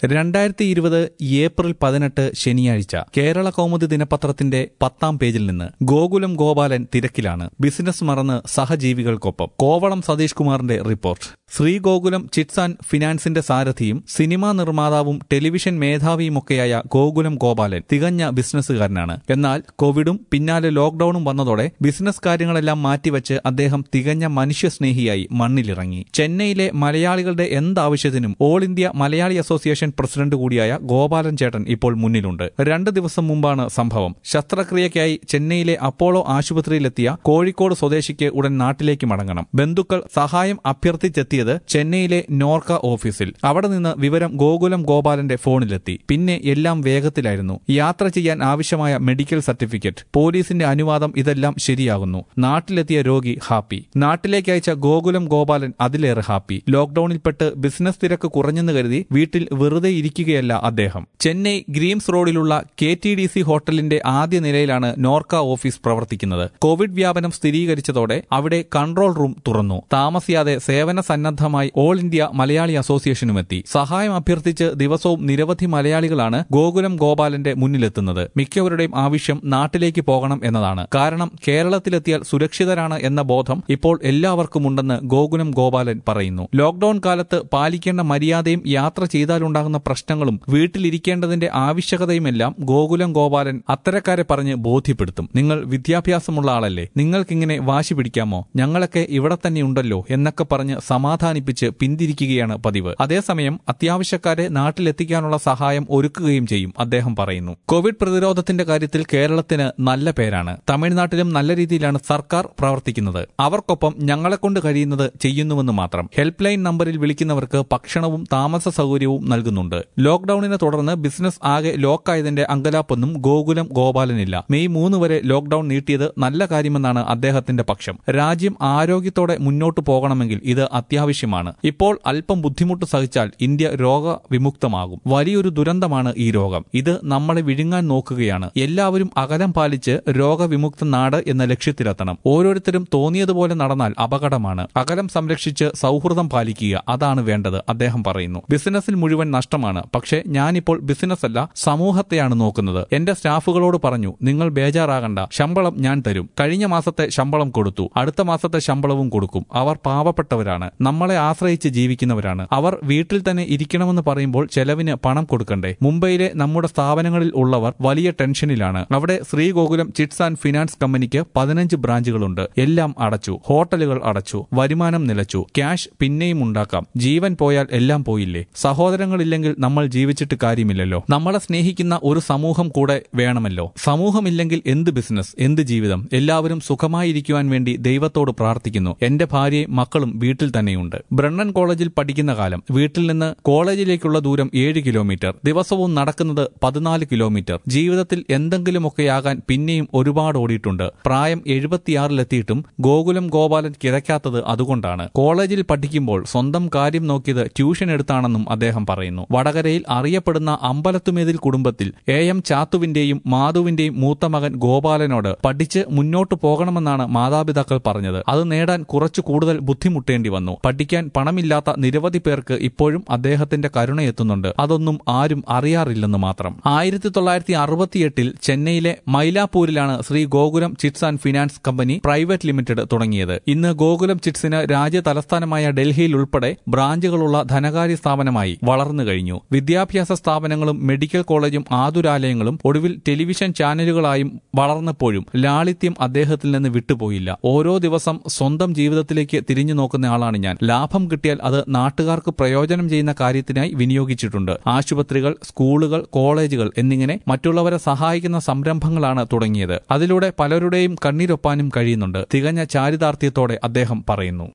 രണ്ടായിരത്തി ഇരുപത് ഏപ്രിൽ പതിനെട്ട് ശനിയാഴ്ച കേരള കൗമുദി ദിനപത്രത്തിന്റെ പത്താം പേജിൽ നിന്ന് ഗോകുലം ഗോപാലൻ തിരക്കിലാണ് ബിസിനസ് മറന്ന് സഹജീവികൾക്കൊപ്പം കോവളം സതീഷ് കുമാറിന്റെ റിപ്പോർട്ട് ശ്രീഗോകുലം ചിറ്റ്സ് ആൻഡ് ഫിനാൻസിന്റെ സാരഥിയും സിനിമാ നിർമ്മാതാവും ടെലിവിഷൻ മേധാവിയുമൊക്കെയായ ഗോകുലം ഗോപാലൻ തികഞ്ഞ ബിസിനസ്സുകാരനാണ് എന്നാൽ കോവിഡും പിന്നാലെ ലോക്ഡൌണും വന്നതോടെ ബിസിനസ് കാര്യങ്ങളെല്ലാം മാറ്റിവെച്ച് അദ്ദേഹം തികഞ്ഞ മനുഷ്യസ്നേഹിയായി മണ്ണിലിറങ്ങി ചെന്നൈയിലെ മലയാളികളുടെ എന്താവശ്യത്തിനും all India Malayali association president കൂടിയായ ഗോപാലൻ ചേട്ടൻ ഇപ്പോൾ മുന്നിലുണ്ട് രണ്ട് ദിവസം മുമ്പാണ് സംഭവം ശസ്ത്രക്രിയയ്ക്കായി ചെന്നൈയിലെ അപ്പോളോ ആശുപത്രിയിലെത്തിയ കോഴിക്കോട് സ്വദേശിക്ക് ഉടൻ നാട്ടിലേക്ക് മടങ്ങണം ബന്ധുക്കൾ സഹായം അഭ്യർത്ഥിച്ചെത്തിയത് ചെന്നൈയിലെ നോർക്ക ഓഫീസിൽ അവിടെ നിന്ന് വിവരം ഗോകുലം ഗോപാലന്റെ ഫോണിലെത്തി പിന്നെ എല്ലാം വേഗത്തിലായിരുന്നു യാത്ര ചെയ്യാൻ ആവശ്യമായ മെഡിക്കൽ സർട്ടിഫിക്കറ്റ് പോലീസിന്റെ അനുവാദം ഇതെല്ലാം ശരിയാകുന്നു നാട്ടിലെത്തിയ രോഗി ഹാപ്പി നാട്ടിലേക്ക് അയച്ച ഗോകുലം ഗോപാലൻ അതിലേറെ ഹാപ്പി ലോക്ഡൌണിൽപ്പെട്ട് ബിസിനസ് തിരക്ക് കുറഞ്ഞെന്ന് കരുതി വീട്ടിൽ വെറുതെ ഇരിക്കുകയല്ല അദ്ദേഹം ചെന്നൈ ഗ്രീംസ് റോഡിലുള്ള കെ ടി ഡി സി ഹോട്ടലിന്റെ ആദ്യ നിലയിലാണ് നോർക്ക ഓഫീസ് പ്രവർത്തിക്കുന്നത് കോവിഡ് വ്യാപനം സ്ഥിരീകരിച്ചതോടെ അവിടെ കൺട്രോൾ റൂം തുറന്നു താമസിയാതെ സേവന സന്നദ്ധമായി ഓൾ ഇന്ത്യ മലയാളി അസോസിയേഷനുമെത്തി സഹായം അഭ്യർത്ഥിച്ച് ദിവസവും നിരവധി മലയാളികളാണ് ഗോകുലം ഗോപാലന്റെ മുന്നിലെത്തുന്നത് മിക്കവരുടെയും ആവശ്യം നാട്ടിലേക്ക് പോകണം എന്നതാണ് കാരണം കേരളത്തിലെത്തിയാൽ സുരക്ഷിതരാണ് എന്ന ബോധം ഇപ്പോൾ എല്ലാവർക്കുമുണ്ടെന്ന് ഗോകുലം ഗോപാലൻ പറയുന്നു ലോക്ഡൌൺ കാലത്ത് പാലിക്കേണ്ട മര്യാദയും യാത്ര ചെയ്താലുണ്ടാകുന്ന പ്രശ്നങ്ങളും വീട്ടിലിരിക്കേണ്ടതിന്റെ ആവശ്യകതയുമെല്ലാം ഗോകുലം ഗോപാലൻ അത്തരക്കാരെ പറഞ്ഞ് ബോധ്യപ്പെടുത്തും നിങ്ങൾ വിദ്യാഭ്യാസമുള്ള ആളല്ലേ നിങ്ങൾക്കിങ്ങനെ വാശി പിടിക്കാമോ ഞങ്ങളൊക്കെ ഇവിടെ തന്നെയുണ്ടല്ലോ എന്നൊക്കെ പറഞ്ഞ് സമാധാനിപ്പിച്ച് പിന്തിരിക്കുകയാണ് പതിവ് അതേസമയം അത്യാവശ്യക്കാരെ നാട്ടിലെത്തിക്കാനുള്ള സഹായം ഒരുക്കുകയും ചെയ്യും അദ്ദേഹം പറയുന്നു കോവിഡ് പ്രതിരോധത്തിന്റെ കാര്യത്തിൽ കേരളത്തിന് നല്ല പേരാണ് തമിഴ്നാട്ടിലും നല്ല രീതിയിലാണ് സർക്കാർ പ്രവർത്തിക്കുന്നത് അവർക്കൊപ്പം ഞങ്ങളെക്കൊണ്ട് കഴിയുന്നത് ചെയ്യുന്നുവെന്ന് മാത്രം ഹെൽപ്പ് ലൈൻ നമ്പറിൽ വിളിക്കുന്നവർക്ക് ഭക്ഷണവും താമസ സൗകര്യവും നൽകുന്നുണ്ട് ലോക്ഡൌണിനെ തുടർന്ന് ബിസിനസ് ആകെ ലോക്കായതിന്റെ അങ്കലാപ്പൊന്നും ഗോകുലം ഗോപാലനില്ല മെയ് മൂന്ന് വരെ ലോക്ഡൌൺ നീട്ടിയത് നല്ല കാര്യമെന്നാണ് അദ്ദേഹത്തിന്റെ പക്ഷം രാജ്യം ആരോഗ്യത്തോടെ മുന്നോട്ടു പോകണമെങ്കിൽ ഇത് അത്യാവശ്യമാണ് ഇപ്പോൾ അല്പം ബുദ്ധിമുട്ട് സഹിച്ചാൽ ഇന്ത്യ രോഗവിമുക്തമാകും വലിയൊരു ദുരന്തമാണ് ഈ രോഗം ഇത് നമ്മളെ വിഴുങ്ങാൻ നോക്കുകയാണ് എല്ലാവരും അകലം പാലിച്ച് രോഗവിമുക്ത നാട് എന്ന ലക്ഷ്യത്തിലെത്തണം ഓരോരുത്തരും തോന്നിയതുപോലെ നടന്നാൽ അപകടമാണ് അകലം സംരക്ഷിച്ച് സൗഹൃദം പാലിക്കുക അതാണ് വേണ്ടത് അദ്ദേഹം പറയുന്നു ബിസിനസ്സിൽ മുഴുവൻ നഷ്ടമാണ് പക്ഷേ ഞാനിപ്പോൾ ബിസിനസ് അല്ല സമൂഹത്തെയാണ് നോക്കുന്നത് എന്റെ സ്റ്റാഫുകളോട് പറഞ്ഞു നിങ്ങൾ ബേജാറാകണ്ട ശമ്പളം ഞാൻ തരും കഴിഞ്ഞ മാസത്തെ ശമ്പളം കൊടുത്തു അടുത്ത മാസത്തെ ശമ്പളവും കൊടുക്കും അവർ പാവപ്പെട്ടവരാണ് നമ്മളെ ആശ്രയിച്ച് ജീവിക്കുന്നവരാണ് അവർ വീട്ടിൽ തന്നെ ഇരിക്കണമെന്ന് പറയുമ്പോൾ ചെലവിന് പണം കൊടുക്കണ്ടേ മുംബൈയിലെ നമ്മുടെ സ്ഥാപനങ്ങളിൽ ഉള്ളവർ വലിയ ടെൻഷനിലാണ് അവിടെ ശ്രീഗോകുലം ചിറ്റ്സ് ആൻഡ് ഫിനാൻസ് കമ്പനിക്ക് പതിനഞ്ച് ബ്രാഞ്ചുകളുണ്ട് എല്ലാം അടച്ചു ഹോട്ടലുകൾ അടച്ചു വരുമാനം നിലച്ചു ക്യാഷ് പിന്നെയും ഉണ്ടാക്കാം ജീവൻ പോയാൽ എല്ലാം പോയില്ലേ സഹോദരങ്ങളില്ലെങ്കിൽ നമ്മൾ ജീവിച്ചിട്ട് കാര്യമില്ലല്ലോ നമ്മളെ സ്നേഹിക്കുന്ന ഒരു സമൂഹം കൂടെ വേണമല്ലോ സമൂഹമില്ലെങ്കിൽ എന്ത് ബിസിനസ് എന്ത് ജീവിതം എല്ലാവരും സുഖമായിരിക്കുവാൻ വേണ്ടി ദൈവത്തോട് പ്രാർത്ഥിക്കുന്നു എന്റെ ഭാര്യയും മക്കളും വീട്ടിൽ തന്നെയുണ്ട് ബ്രണ്ണൻ കോളേജിൽ പഠിക്കുന്ന കാലം വീട്ടിൽ നിന്ന് കോളേജിലേക്കുള്ള ദൂരം ഏഴ് കിലോമീറ്റർ ദിവസവും നടക്കുന്നത് പതിനാല് കിലോമീറ്റർ ജീവിതത്തിൽ എന്തെങ്കിലുമൊക്കെയാകാൻ പിന്നെയും ഒരുപാട് ഓടിയിട്ടുണ്ട് പ്രായം എഴുപത്തിയാറിലെത്തിയിട്ടും ഗോകുലം ഗോപാലൻ കിഴക്കാത്തത് അതുകൊണ്ടാണ് കോളേജിൽ പഠിക്കുമ്പോൾ സ്വന്തം കാര്യം നോക്കിയത് ട്യൂഷൻ എടുത്താണെന്നും അദ്ദേഹം പറയുന്നു വടകരയിൽ അറിയപ്പെടുന്ന അമ്പലത്തുമേതിൽ കുടുംബത്തിൽ എ എം ചാത്തുവിന്റെയും മാധുവിന്റെയും മൂത്ത മകൻ ഗോപാലനോട് പഠിച്ച് മുന്നോട്ടു പോകണമെന്നാണ് മാതാപിതാക്കൾ പറഞ്ഞത് അത് നേടാൻ കുറച്ചു കൂടുതൽ ബുദ്ധിമുട്ടേണ്ടി വന്നു പഠിക്കാൻ പണമില്ലാത്ത നിരവധി പേർക്ക് ഇപ്പോഴും അദ്ദേഹത്തിന്റെ കരുണയെത്തുന്നുണ്ട് അതൊന്നും ആരും അറിയാറില്ലെന്ന് മാത്രം ആയിരത്തി തൊള്ളായിരത്തി അറുപത്തിയെട്ടിൽ ചെന്നൈയിലെ മൈലാപ്പൂരിലാണ് Sree Gokulam chits and finance company private limited തുടങ്ങിയത് ഇന്ന് ഗോകുലം ചിറ്റ്സിന് രാജ്യ തലസ്ഥാനമായ ഡൽഹിയിൽ ഉൾപ്പെടെ ബ്രാഞ്ചുകളുള്ള ധനകാര്യ സ്ഥാപനമായി വളർന്നു കഴിഞ്ഞു വിദ്യാഭ്യാസ സ്ഥാപനങ്ങളും മെഡിക്കൽ കോളേജും ആതുരാലയങ്ങളും ഒടുവിൽ ടെലിവിഷൻ ചാനലുകളായും വളർന്നപ്പോഴും ലാളിത്യം അദ്ദേഹത്തിൽ നിന്ന് വിട്ടുപോയില്ല ഓരോ ദിവസം സ്വന്തം ജീവിതത്തിലേക്ക് തിരിഞ്ഞു നോക്കുന്ന ആളാണ് ഞാൻ ലാഭം കിട്ടിയാൽ അത് നാട്ടുകാർക്ക് പ്രയോജനം ചെയ്യുന്ന കാര്യത്തിനായി വിനിയോഗിച്ചിട്ടുണ്ട് ആശുപത്രികൾ സ്കൂളുകൾ കോളേജുകൾ എന്നിങ്ങനെ മറ്റുള്ളവരെ സഹായിക്കുന്ന സംരംഭങ്ങളാണ് തുടങ്ങിയത് അതിലൂടെ പലരുടെയും കണ്ണീരൊപ്പാനും കഴിയുന്നുണ്ട് തികഞ്ഞ ചാരിതാർത്ഥ്യത്തോടെ അദ്ദേഹം പറയുന്നു